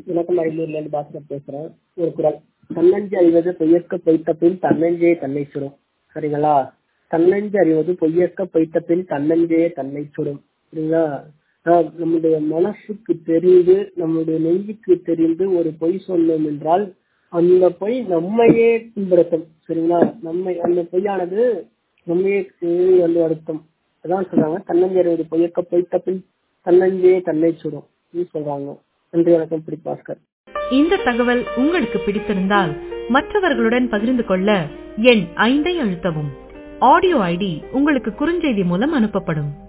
வணக்கம் ஐநூறுல இருந்து பாஸ்கர் பேசுறேன் ஒரு குரல் தன்னஞ்சு அறிவது பொய்யற்க பொய்த்த பின் தன்னஞ்சே தன்னை சுடும் சரிங்களா தன்னஞ்சு அறிவது பொய்யற்க பொய்த்த பின் தன்னஞ்சே தன்னை சுடும் சரிங்களா ஆஹ் நம்முடைய மனசுக்கு தெரிந்து நம்முடைய நெஞ்சுக்கு தெரிந்து ஒரு பொய் சொன்னோம் என்றால் அந்த பொய் நம்மையே துன்புறுத்தும் சரிங்களா நம்மை அந்த பொய்யானது நம்மையே தேடி வந்து அழுத்தம் அதான் சொல்றாங்க தன்னஞ்சு அறிவது பொய்யற்க பொய்த்த பின் தன்னஞ்சே தன்னை சுடும் அப்படின்னு சொல்றாங்க நன்றி வணக்கம் பிடி பாஸ்கர் இந்த தகவல் உங்களுக்கு பிடித்திருந்தால் மற்றவர்களுடன் பகிர்ந்து கொள்ள எண் ஐந்தை அழுத்தவும் ஆடியோ ஐடி உங்களுக்கு குறுஞ்செய்தி மூலம் அனுப்பப்படும்